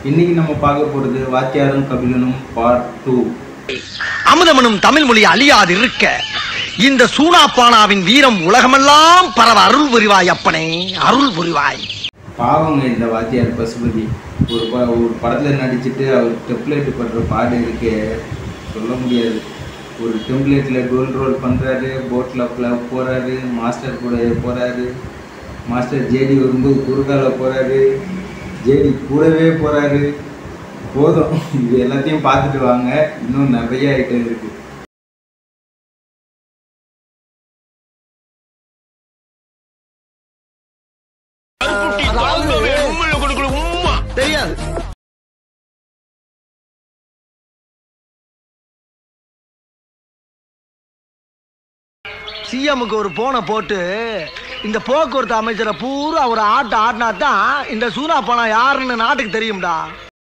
இன்னைக்கு நம்ம பார்க்க போகிறது வாத்தியாரும் கபிலனும் பார்ட் டூ அமுதமனும் தமிழ் மொழி அழியாது இருக்க இந்த சூனாப்பானாவின் வீரம் உலகமெல்லாம் பரவ அருள் புரிவாய் அப்பனே அருள் புரிவாய் பாவங்க இந்த வாத்தியார் பசுபதி ஒரு ப ஒரு படத்தில் நடிச்சுட்டு அவர் டெம்ப்ளேட் பண்ணுற பாடு இருக்கே சொல்ல முடியாது ஒரு டெம்ப்ளேட்டில் கோல் ரோல் பண்ணுறாரு போட்டில் போகிறாரு மாஸ்டர் கூட போகிறாரு மாஸ்டர் ஜேடி வரும்போது குறுக்கால போகிறாரு ஜேடி கூடவே போகிறாரு போதும் இது எல்லாத்தையும் பார்த்துட்டு வாங்க இன்னும் நிறைய ஐட்டம் இருக்குது தெரியாது சிஎம்முக்கு ஒரு போனை போட்டு இந்த போக்குவரத்து அமைச்சரை பூரா ஒரு ஆட்ட ஆட்டினா தான் இந்த சூனா பணம் யாருன்னு நாட்டுக்கு தெரியும்டா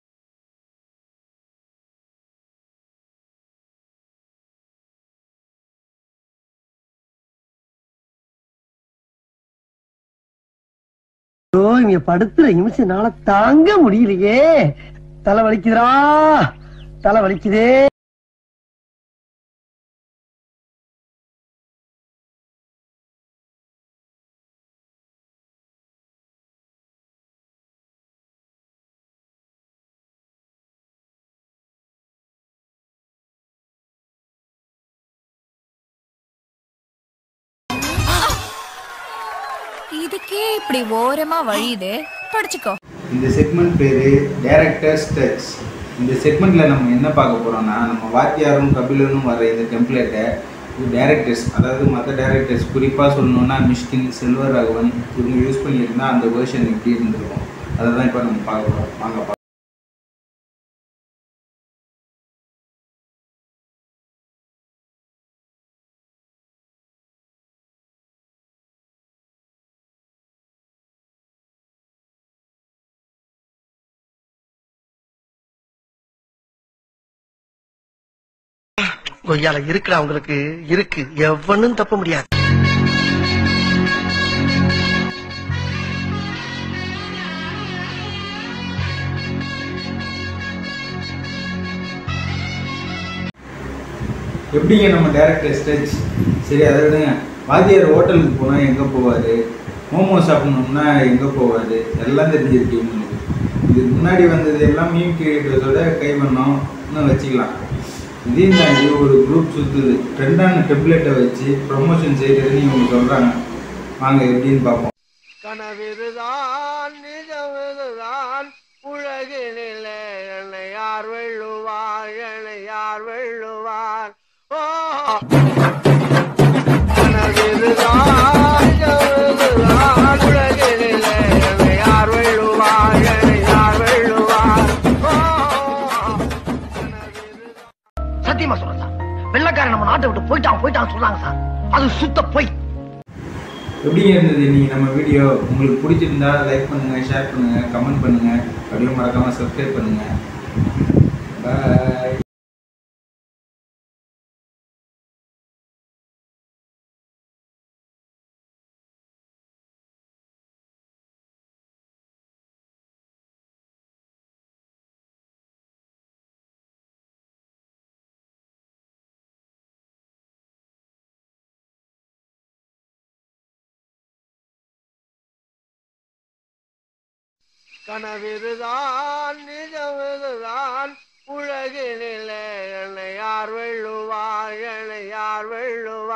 ஐயோ இங்க படுத்துற நிமிஷம்னால தாங்க முடியலையே தலை வலிக்குதுடா தலை வலிக்குதே இதுக்கே இப்படி ஓரமா வழியுது படிச்சுக்கோ இந்த செக்மெண்ட் பேர் டேரக்டர்ஸ் டச் இந்த செக்மெண்ட்டில் நம்ம என்ன பார்க்க போகிறோம்னா நம்ம வாத்தியாரும் கபிலனும் வர இந்த டெம்ப்ளேட்டை டேரக்டர்ஸ் அதாவது மற்ற டேரக்டர்ஸ் குறிப்பாக சொல்லணும்னா மிஷ்கின் செல்வராகவன் இவங்க யூஸ் பண்ணியிருந்தா அந்த வேர்ஷன் எப்படி இருந்திருக்கும் அதை தான் இப்போ நம்ம பார்க்க போகிறோம் வாங்க பார்க்கலாம். கொய்யால இருக்கிறவங்களுக்கு இருக்கு எவனும் தப்ப முடியாது எப்படிங்க நம்ம டேரக்டர் ஸ்டெச் சரி அதை விடுங்க வாத்தியார் ஹோட்டலுக்கு போனால் எங்கே போவார் மோமோ சாப்பிடணும்னா எங்கே போவார் எல்லாம் தெரிஞ்சிருக்கு உங்களுக்கு இதுக்கு முன்னாடி வந்தது எல்லாம் மீம் கிரியேட்டர்ஸோட கைவண்ணம் இன்னும் வச்சுக்கலாம் இதையும் தாண்டி ஒரு குரூப் சுற்றுது ட்ரெண்டான டெம்ப்ளேட்டை வச்சு ப்ரொமோஷன் செய்கிறதுன்னு இவங்க சொல்கிறாங்க வாங்க எப்படின்னு பார்ப்போம் கனவிதுதான் நிஜமிதுதான் உலகினிலே என்னை யார் வெள்ளுவார் என்னை யார் வெள்ளுவார் ஓ கனவிதுதான் நிஜமிதுதான் உலகினிலே என்னை யார் வெள்ளுவார் என்னை யார் வெள்ளுவார் ஓ சத்தியமா சொல்றேன் சார் வெள்ளக்காரன் நம்ம நாட்டை விட்டு போயிட்டான் போயிட்டான் சொன்னாங்க சார் அது சுத்த போய் எப்படிங்க இருந்தது இன்னைக்கு நம்ம வீடியோ உங்களுக்கு பிடிச்சிருந்தா லைக் பண்ணுங்கள் ஷேர் பண்ணுங்கள் கமெண்ட் பண்ணுங்கள் அப்படியே மறக்காமல் சப்ஸ்கிரைப் பண்ணுங்கள் பாய் கனவிதுதான் நிஜமிதுதான் உலகினிலே என்னை யார் வெள்ளுவார் என்னை யார் வெள்ளுவார்